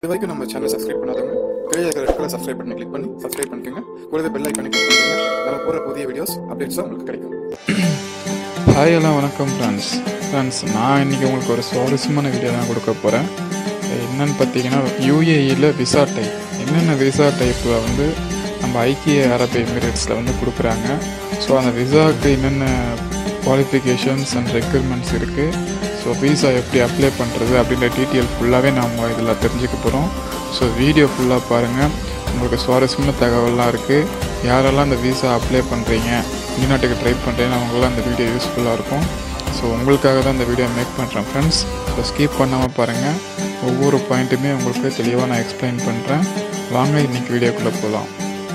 இது வரைக்கும் நம்ம சேனல் சப்ஸ்கிரைப் பண்ணாதவங்க கீழே இருக்கிற ரெட் கலர் சப்ஸ்கிரைப் பண்ணி கிளிக் பண்ணி சப்ஸ்கிரைப் பண்ணிக்கோங்க கூடவே பெல் ஐக்கானை கிளிக் பண்ணிக்கோங்க நம்ம போகிற புதிய வீடியோஸ் அப்டேட்ஸும் உங்களுக்கு கிடைக்கும் ஹாய் எல்லாம் வணக்கம் ஃப்ரெண்ட்ஸ் ஃப்ரெண்ட்ஸ் நான் இன்றைக்கி உங்களுக்கு ஒரு சுவாரஸ்யமான வீடியோ தான் கொடுக்க போகிறேன் என்னன்னு பார்த்தீங்கன்னா யூஏஇயில் விசா டைப் என்னென்ன விசா டைப்பில் வந்து நம்ம ஐக்கிய அரபு எமிரேட்ஸில் வந்து கொடுக்குறாங்க ஸோ அந்த விசாவுக்கு என்னென்ன குவாலிஃபிகேஷன்ஸ் அண்ட் ரெக்யர்மெண்ட்ஸ் இருக்குது ஸோ விசா எப்படி அப்ளை பண்ணுறது அப்படின்ற டீட்டெயில் ஃபுல்லாகவே நம்ம இதில் தெரிஞ்சுக்க போகிறோம் ஸோ வீடியோ ஃபுல்லாக பாருங்கள் உங்களுக்கு சுவாரஸ்யமான தகவல்லாம் இருக்குது யாரெல்லாம் இந்த விசா அப்ளை பண்ணுறீங்க வெளிநாட்டுக்கு ட்ரை பண்ணுறீங்க அவங்களாம் இந்த வீடியோ யூஸ்ஃபுல்லாக இருக்கும் ஸோ உங்களுக்காக தான் இந்த வீடியோ மேக் பண்ணுறேன் ஃப்ரெண்ட்ஸ் ஸோ ஸ்கிப் பண்ணாமல் பாருங்கள் ஒவ்வொரு பாயிண்ட்டுமே உங்களுக்கு தெளிவாக நான் எக்ஸ்பிளைன் பண்ணுறேன் வாங்க இன்றைக்கி வீடியோக்குள்ளே போகலாம்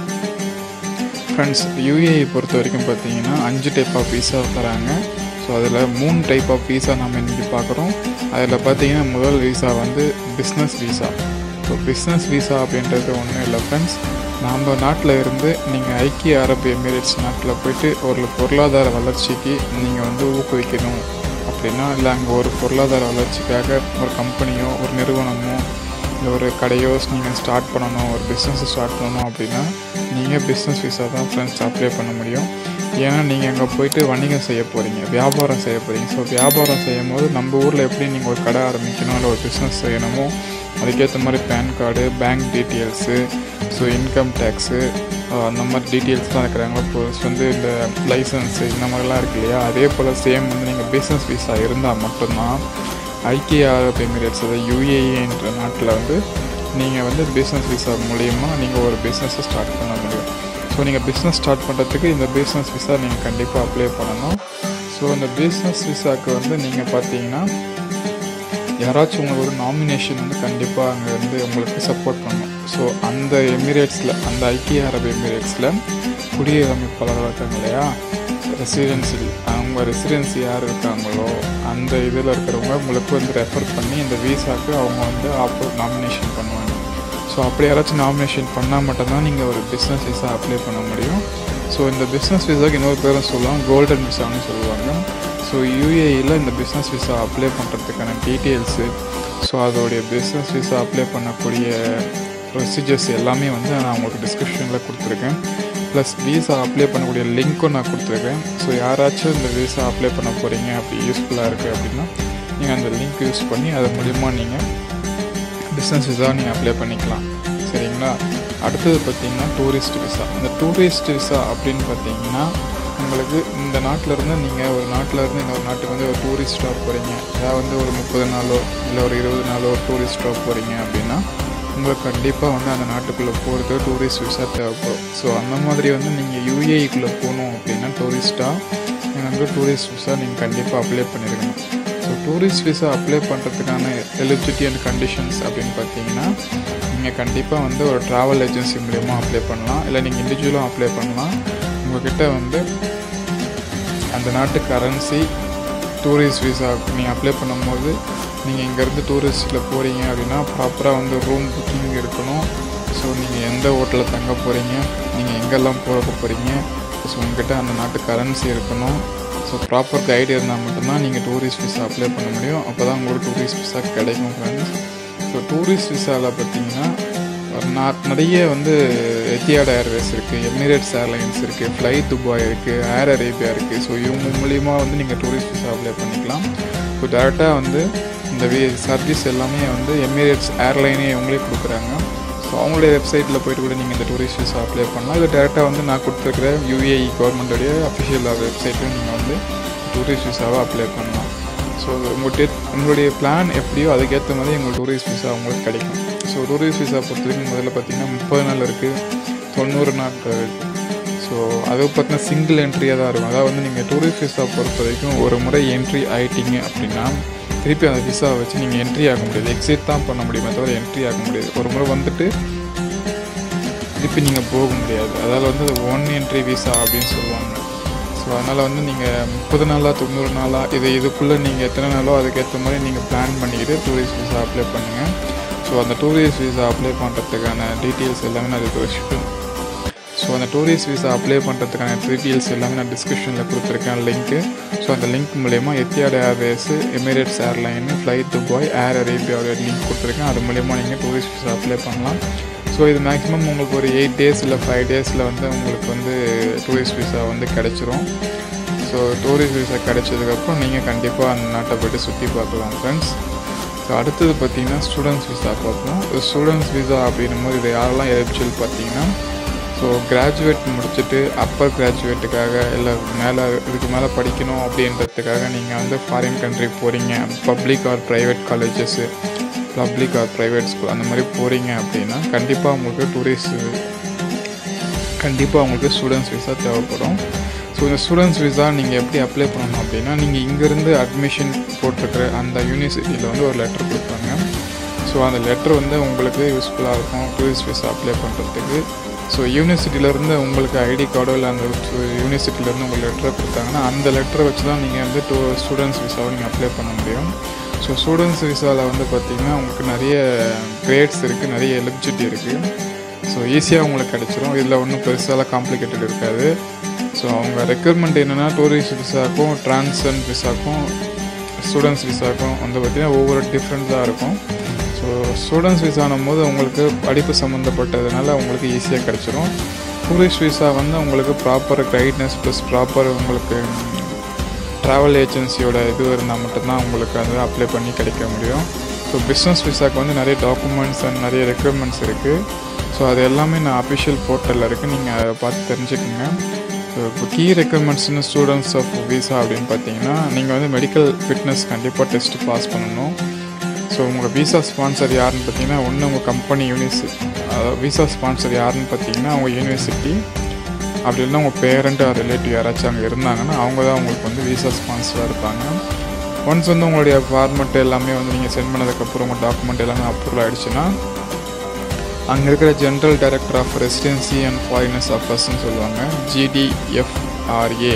ஃப்ரெண்ட்ஸ் யூஏஐ பொறுத்த வரைக்கும் பார்த்தீங்கன்னா அஞ்சு டைப் ஆஃப் விசா தராங்க ஸோ அதில் மூணு டைப் ஆஃப் விசா நம்ம இன்றைக்கி பார்க்குறோம் அதில் பார்த்தீங்கன்னா முதல் விசா வந்து business visa so business visa அப்படின்றது ஒன்றும் இல்லை ஃப்ரெண்ட்ஸ் நம்ம நாட்டில் இருந்து நீங்கள் ஐக்கிய அரபு எமிரேட்ஸ் நாட்டில் போயிட்டு ஒரு பொருளாதார வளர்ச்சிக்கு நீங்கள் வந்து ஊக்குவிக்கணும் அப்படின்னா இல்லை அங்கே ஒரு பொருளாதார வளர்ச்சிக்காக ஒரு கம்பெனியோ ஒரு நிறுவனமோ இல்லை ஒரு கடையோ நீங்கள் ஸ்டார்ட் பண்ணணும் ஒரு பிஸ்னஸ் ஸ்டார்ட் பண்ணணும் அப்படின்னா நீங்கள் பிஸ்னஸ் விசா தான் ஃப்ரெண்ட்ஸ் அப்ளை பண்ண முடியும் ஏன்னா நீங்கள் அங்கே போயிட்டு வணிகம் செய்ய போகிறீங்க வியாபாரம் செய்ய போகிறீங்க ஸோ வியாபாரம் செய்யும் போது நம்ம ஊரில் எப்படி நீங்கள் ஒரு கடை ஆரம்பிக்கணும் இல்லை ஒரு பிஸ்னஸ் செய்யணுமோ அதுக்கேற்ற மாதிரி PAN card bank details so income tax அந்த மாதிரி டீட்டெயில்ஸ் தான் இருக்கிறாங்க ப்ளஸ் வந்து இந்த லைசன்ஸு இந்த மாதிரிலாம் இருக்கு இல்லையா அதே போல் சேம் வந்து நீங்கள் பிஸ்னஸ் விசா இருந்தால் மட்டும்தான் ஐக்கிய அரபு எமிரேட்ஸ் அதாவது யூஏஇ என்ற நாட்டில் வந்து நீங்கள் வந்து பிஸ்னஸ் விசா மூலியமா நீங்கள் ஒரு பிஸ்னஸை ஸ்டார்ட் பண்ண முடியும் ஸோ நீங்கள் பிஸ்னஸ் ஸ்டார்ட் பண்ணுறதுக்கு இந்த பிஸ்னஸ் விசா நீங்கள் கண்டிப்பாக அப்ளை பண்ணணும் ஸோ இந்த பிஸ்னஸ் விசாவுக்கு வந்து நீங்கள் பார்த்தீங்கன்னா யாராச்சும் உங்களுக்கு ஒரு நாமினேஷன் வந்து கண்டிப்பாக அங்கே வந்து உங்களுக்கு சப்போர்ட் பண்ணணும் ஸோ அந்த எமிரேட்ஸில் அந்த ஐக்கிய அரபு எமிரேட்ஸில் குடியமைப்பாளர்கள் இருக்காங்க இல்லையா ரெசிடென்சி அவங்க ரெசிடென்சி யார் இருக்காங்களோ அந்த இதில் இருக்கிறவங்க உங்களுக்கு வந்து ரெஃபர் பண்ணி இந்த விசாவுக்கு அவங்க வந்து ஆஃபர் நாமினேஷன் பண்ணுவாங்க ஸோ அப்படி யாராச்சும் நாமினேஷன் பண்ணால் மட்டும்தான் நீங்கள் ஒரு பிஸ்னஸ் விசா அப்ளை பண்ண முடியும் ஸோ இந்த பிஸ்னஸ் விசாவுக்கு இன்னொரு பேரும் சொல்லுவாங்க கோல்டன் விசான்னு சொல்லுவாங்க ஸோ யூஏஇயில் இந்த பிஸ்னஸ் விசா அப்ளை பண்ணுறதுக்கான டீட்டெயில்ஸு ஸோ அதோடைய பிஸ்னஸ் விசா அப்ளை பண்ணக்கூடிய ப்ரொசீஜர்ஸ் எல்லாமே வந்து நான் உங்களுக்கு டிஸ்கிரிப்ஷனில் கொடுத்துருக்கேன் ப்ளஸ் விசா அப்ளை பண்ணக்கூடிய லிங்க்கும் நான் கொடுத்துருக்கேன் ஸோ யாராச்சும் இந்த விசா அப்ளை பண்ண போகிறீங்க அப்படி யூஸ்ஃபுல்லாக இருக்குது அப்படின்னா நீங்கள் அந்த லிங்க் யூஸ் பண்ணி அது மூலிமா நீங்கள் பிஸ்னஸ் விசா நீங்கள் அப்ளை பண்ணிக்கலாம் சரிங்களா அடுத்தது பார்த்தீங்கன்னா டூரிஸ்ட் விசா இந்த டூரிஸ்ட் விசா அப்படின்னு பார்த்தீங்கன்னா உங்களுக்கு இந்த நாட்டில் இருந்து நீங்கள் ஒரு நாட்டில் இருந்து இன்னொரு நாட்டுக்கு வந்து ஒரு டூரிஸ்டாக போகிறீங்க அதாவது வந்து ஒரு முப்பது நாளோ இல்லை ஒரு இருபது நாளோ ஒரு டூரிஸ்டாக போகிறீங்க அப்படின்னா உங்களுக்கு கண்டிப்பாக வந்து அந்த நாட்டுக்குள்ளே போகிறது டூரிஸ்ட் விசா தேவைப்படும் ஸோ அந்த மாதிரி வந்து நீங்கள் யூஏஇக்குள்ளே போகணும் அப்படின்னா டூரிஸ்ட்டாக எனக்கு டூரிஸ்ட் விசா நீங்கள் கண்டிப்பாக அப்ளை பண்ணியிருக்கணும் ஸோ டூரிஸ்ட் விசா அப்ளை பண்ணுறதுக்கான எலிஜிபிலிட்டி அண்ட் கண்டிஷன்ஸ் அப்படின்னு பார்த்தீங்கன்னா நீங்கள் கண்டிப்பாக வந்து ஒரு ட்ராவல் ஏஜென்சி மூலிமா அப்ளை பண்ணலாம் இல்லை நீங்கள் இண்டிவிஜுவலும் அப்ளை பண்ணலாம் உங்கள்கிட்ட வந்து அந்த நாட்டு கரன்சி டூரிஸ்ட் விசா நீங்கள் அப்ளை பண்ணும்போது நீங்கள் இங்கேருந்து டூரிஸ்ட்டில் போகிறீங்க அப்படின்னா ப்ராப்பராக வந்து ரூம் புக்கிங் இருக்கணும் ஸோ நீங்கள் எந்த ஹோட்டலில் தங்க போகிறீங்க நீங்கள் எங்கெல்லாம் போக போகிறீங்க ஸோ உங்ககிட்ட அந்த நாட்டு கரன்சி இருக்கணும் ஸோ ப்ராப்பர் கைடு இருந்தால் மட்டும்தான் நீங்கள் டூரிஸ்ட் விசா அப்ளை பண்ண முடியும் அப்போ தான் உங்களுக்கு டூரிஸ்ட் விசா கிடைக்கும் ஃப்ரெண்ட்ஸ் ஸோ டூரிஸ்ட் விசாவில் பார்த்தீங்கன்னா நான் நிறைய வந்து எத்தியாட் ஏர்வேஸ் இருக்குது எமிரேட்ஸ் ஏர்லைன்ஸ் இருக்குது ஃப்ளை துபாய் இருக்குது ஏர் அரேபியா இருக்குது ஸோ இவங்க மூலிமா வந்து நீங்கள் டூரிஸ்ட் விசா அப்ளை பண்ணிக்கலாம் ஸோ டேரெக்டாக வந்து இந்த வி சர்வீஸ் எல்லாமே வந்து எமிரேட்ஸ் ஏர்லைனே இவங்களே கொடுக்குறாங்க ஸோ அவங்களுடைய வெப்சைட்டில் போயிட்டு கூட நீங்கள் இந்த டூரிஸ்ட் விசா அப்ளை பண்ணலாம் இல்லை டேரெக்டாக வந்து நான் கொடுத்துருக்குற யூஏஇ கவர்மெண்ட்டோடைய அஃபிஷியல் வெப்சைட்லையும் நீங்கள் வந்து டூரிஸ்ட் விசாவை அப்ளை பண்ணலாம் ஸோ உங்கள்கிட்ட உங்களுடைய பிளான் எப்படியோ அதுக்கேற்ற மாதிரி உங்களுக்கு டூரிஸ்ட் விசா உங்களுக்கு கிடைக்கும் ஸோ டூரிஸ்ட் விசா பொறுத்த வரைக்கும் முதல்ல பார்த்தீங்கன்னா முப்பது நாள் இருக்குது தொண்ணூறு நாட்கள் இருக்குது ஸோ அது பார்த்தீங்கன்னா சிங்கிள் என்ட்ரியாக தான் இருக்கும் அதாவது வந்து நீங்கள் டூரிஸ்ட் விசா பொறுத்த வரைக்கும் ஒரு முறை என்ட்ரி ஆகிட்டீங்க அப்படின்னா திருப்பி அந்த விசாவை வச்சு நீங்கள் என்ட்ரி ஆக முடியாது எக்ஸிட் தான் பண்ண முடியுமே தவிர என்ட்ரி ஆக முடியாது ஒரு முறை வந்துட்டு திருப்பி நீங்கள் போக முடியாது அதாவது வந்து ஒன் என்ட்ரி விசா அப்படின்னு சொல்லுவாங்க ஸோ அதனால் வந்து நீங்கள் முப்பது நாளாக தொண்ணூறு நாளாக இது இதுக்குள்ளே நீங்கள் எத்தனை நாளோ அதுக்கேற்ற மாதிரி நீங்கள் பிளான் பண்ணிக்கிட்டு டூரிஸ்ட் விசா அப்ளை பண்ணுங்கள் ஸோ அந்த டூரிஸ்ட் விசா அப்ளை பண்ணுறதுக்கான டீட்டெயில்ஸ் எல்லாமே நான் இது வச்சுப்பேன் ஸோ அந்த டூரிஸ்ட் விசா அப்ளை பண்ணுறதுக்கான டீட்டெயில்ஸ் எல்லாமே நான் டிஸ்கிரிப்ஷனில் கொடுத்துருக்கேன் லிங்க்கு ஸோ அந்த லிங்க் மூலயமா Etihad Airways Emirates airline flight Dubai Air அரேபியாவோட லிங்க் கொடுத்துருக்கேன் அது மூலயமா நீங்கள் டூரிஸ்ட் விசா அப்ளை பண்ணலாம் ஸோ இது மேக்ஸிமம் உங்களுக்கு ஒரு எயிட் டேஸ் இல்லை ஃபைவ் டேஸில் வந்து உங்களுக்கு வந்து டூரிஸ்ட் விசா வந்து கிடச்சிரும் ஸோ டூரிஸ்ட் விசா கிடைச்சதுக்கப்புறம் நீங்கள் கண்டிப்பாக அந்த நாட்டை போய்ட்டு சுற்றி பார்க்கலாம் ஃப்ரெண்ட்ஸ் ஸோ அடுத்தது பார்த்தீங்கன்னா ஸ்டூடெண்ட்ஸ் விசா பார்ப்போம் ஸ்டூடெண்ட்ஸ் விசா அப்படின்னும் போது இது யாரெல்லாம் எலிஜிபிள் பார்த்தீங்கன்னா ஸோ கிராஜுவேட் முடிச்சுட்டு அப்பர் கிராஜுவேட்டுக்காக இல்லை மேலே இதுக்கு மேலே படிக்கணும் அப்படின்றதுக்காக நீங்கள் வந்து ஃபாரின் கண்ட்ரி போகிறீங்க public or private colleges public or private school அந்த மாதிரி போகிறீங்க அப்படின்னா கண்டிப்பாக உங்களுக்கு டூரிஸ்ட் கண்டிப்பாக உங்களுக்கு ஸ்டூடெண்ட்ஸ் விசா தேவைப்படும் ஸோ இந்த ஸ்டூடெண்ட்ஸ் விசா நீங்கள் எப்படி அப்ளை பண்ணணும் அப்படின்னா நீங்கள் இங்கேருந்து அட்மிஷன் போட்டிருக்கிற அந்த யூனிவர்சிட்டியில் வந்து ஒரு லெட்டர் கொடுப்பாங்க ஸோ அந்த லெட்டர் வந்து உங்களுக்கு யூஸ்ஃபுல்லாக இருக்கும் டூரிஸ்ட் விசா அப்ளை பண்ணுறதுக்கு ஸோ யூனிவர்சிட்டியிலேருந்து உங்களுக்கு ஐடி கார்டோ இல்லை அந்த யூனிவர்சிட்டியிலேருந்து உங்களுக்கு லெட்டரை கொடுத்தாங்கன்னா அந்த லெட்டரை வச்சு தான் நீங்கள் வந்து டூ ஸ்டூடெண்ட்ஸ் விசாவை நீங்கள் அப்ளை பண்ண முடியும் ஸோ ஸ்டூடெண்ட்ஸ் விசாவில் வந்து பார்த்திங்கன்னா உங்களுக்கு நிறைய கிரேட்ஸ் இருக்குது நிறைய எலிஜிபிலிட்டி இருக்குது ஸோ ஈஸியாக உங்களுக்கு கிடச்சிரும் இதில் ஒன்றும் பெருசாலாம் காம்ப்ளிகேட்டட் இருக்காது ஸோ அவங்க ரெக்யர்மெண்ட் என்னென்னா டூரிஸ்ட் விசாக்கும் ட்ரான்ஸ்ஜெண்ட் விசாக்கும் ஸ்டூடெண்ட்ஸ் விசாக்கும் வந்து பார்த்திங்கன்னா ஒவ்வொரு டிஃப்ரெண்ட்டாக இருக்கும் ஸோ ஸ்டூடெண்ட்ஸ் விசானும் போது உங்களுக்கு படிப்பு சம்மந்தப்பட்டதுனால உங்களுக்கு ஈஸியாக கிடச்சிரும் டூரிஸ்ட் விசா வந்து உங்களுக்கு ப்ராப்பர் கைட்னஸ் ப்ளஸ் ப்ராப்பர் உங்களுக்கு ட்ராவல் ஏஜென்சியோட இது இருந்தால் மட்டும்தான் உங்களுக்கு அது அப்ளை பண்ணி கிடைக்க முடியும் ஸோ பிஸ்னஸ் விசாக்கு வந்து நிறைய டாக்குமெண்ட்ஸ் அண்ட் நிறைய ரெக்குயர்மெண்ட்ஸ் இருக்குது ஸோ அது எல்லாமே நான் அஃபிஷியல் போர்ட்டலில் இருக்குது நீங்கள் அதை பார்த்து தெரிஞ்சுக்கோங்க ஸோ இப்போ கீ ரெக்குயர்மெண்ட்ஸ்னு ஸ்டூடெண்ட்ஸ் ஆஃப் விசா அப்படின்னு பார்த்தீங்கன்னா நீங்கள் வந்து மெடிக்கல் ஃபிட்னஸ் கண்டிப்பாக டெஸ்ட் பாஸ் பண்ணணும் ஸோ உங்கள் விசா ஸ்பான்சர் யாருன்னு பார்த்தீங்கன்னா ஒன்று உங்கள் கம்பெனி யூனிவர்சிட்டி விசா ஸ்பான்சர் யாருன்னு பார்த்தீங்கன்னா உங்கள் யூனிவர்சிட்டி அப்படி இல்லைன்னா உங்கள் பேரண்ட் ஆர் ரிலேட்டிவ் யாராச்சும் அங்கே இருந்தாங்கன்னா அவங்க தான் உங்களுக்கு வந்து விசா ஸ்பான்சராக இருப்பாங்க ஒன்ஸ் வந்து உங்களுடைய ஃபார்மெட் எல்லாமே வந்து நீங்கள் சென்ட் பண்ணதுக்கப்புறம் உங்கள் டாக்குமெண்ட் எல்லாமே அப்ரூவல் ஆகிடுச்சுன்னா அங்கே இருக்கிற general director of residency and foreigners அஃபேர்ஸ்னு சொல்லுவாங்க ஜிடிஎஃப்ஆர்ஏ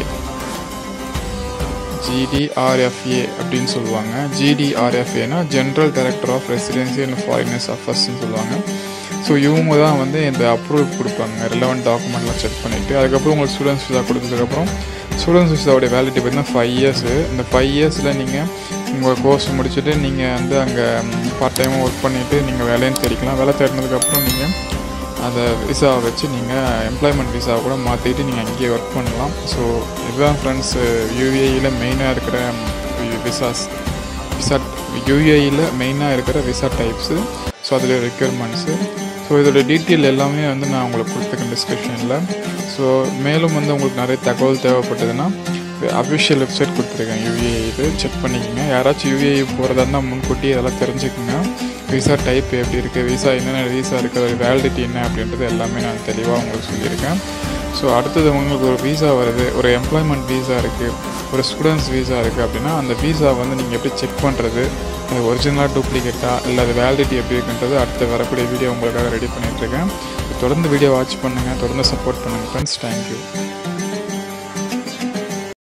ஜிடிஆர்எஃப்ஏ அப்படின்னு சொல்லுவாங்க ஜிடிஆர்எஃப்ஏனா general director of residency and foreigners அஃபேர்ஸ்னு சொல்லுவாங்க ஸோ இவங்க தான் வந்து இந்த அப்ரூவல் கொடுப்பாங்க ரிலவெண்ட் டாக்குமெண்ட்லாம் செக் பண்ணிவிட்டு அதுக்கப்புறம் உங்களுக்கு ஸ்டூடெண்ட்ஸ் விசா கொடுத்ததுக்கப்புறம் ஸ்டூடெண்ட்ஸ் விசாவோடைய வேலிட்டி பார்த்தீங்கன்னா ஃபைவ் இயர்ஸு இந்த ஃபைவ் இயர்ஸில் நீங்கள் உங்கள் கோர்ஸ் முடிச்சுட்டு நீங்கள் வந்து அங்கே பார்ட் டைமாக ஒர்க் பண்ணிவிட்டு நீங்கள் வேலையும் தேடிக்கலாம் வேலை தேடினதுக்கப்புறம் நீங்கள் அந்த விசாவை வச்சு நீங்கள் எம்ப்ளாய்மெண்ட் விசாவை கூட மாற்றிட்டு நீங்கள் அங்கேயே ஒர்க் பண்ணலாம் ஸோ இதுதான் ஃப்ரெண்ட்ஸ் யூஏஇயில் மெயினாக இருக்கிற விசாஸ் விசா யூஏஇயில் மெயினாக இருக்கிற விசா டைப்ஸு ஸோ அதில் ரெக்யர்மெண்ட்ஸு ஸோ இதோட டீட்டெயில் எல்லாமே வந்து நான் உங்களுக்கு கொடுத்துருக்கேன் டிஸ்கிரிப்ஷனில் ஸோ மேலும் வந்து உங்களுக்கு நிறைய தகவல் தேவைப்பட்டதுன்னா அஃபிஷியல் வெப்சைட் கொடுத்துருக்கேன் யூஏ இது செக் பண்ணிக்கோங்க யாராச்சும் யூஏஇ போகிறதா இருந்தால் முன்கூட்டி அதெல்லாம் தெரிஞ்சுக்கோங்க விசா டைப் எப்படி இருக்குது விசா என்னென்ன விசா இருக்குது அதோட வேலிடிட்டி என்ன அப்படின்றது எல்லாமே நான் தெளிவாக உங்களுக்கு சொல்லியிருக்கேன் ஸோ அடுத்தது உங்களுக்கு ஒரு விசா வருது ஒரு எம்ப்ளாய்மெண்ட் விசா இருக்குது ஒரு ஸ்டூடெண்ட்ஸ் விசா இருக்குது அப்படின்னா அந்த விசா வந்து நீங்கள் எப்படி செக் பண்ணுறது அது ஒரிஜினலாக டூப்ளிகேட்டாக இல்லை அது வேலிடிட்டி எப்படி இருக்குன்றது அடுத்து வரக்கூடிய வீடியோ உங்களுக்காக ரெடி பண்ணிகிட்ருக்கேன் தொடர்ந்து வீடியோ வாட்ச் பண்ணுங்கள் தொடர்ந்து சப்போர்ட் பண்ணுங்கள் ஃப்ரெண்ட்ஸ் தேங்க்யூ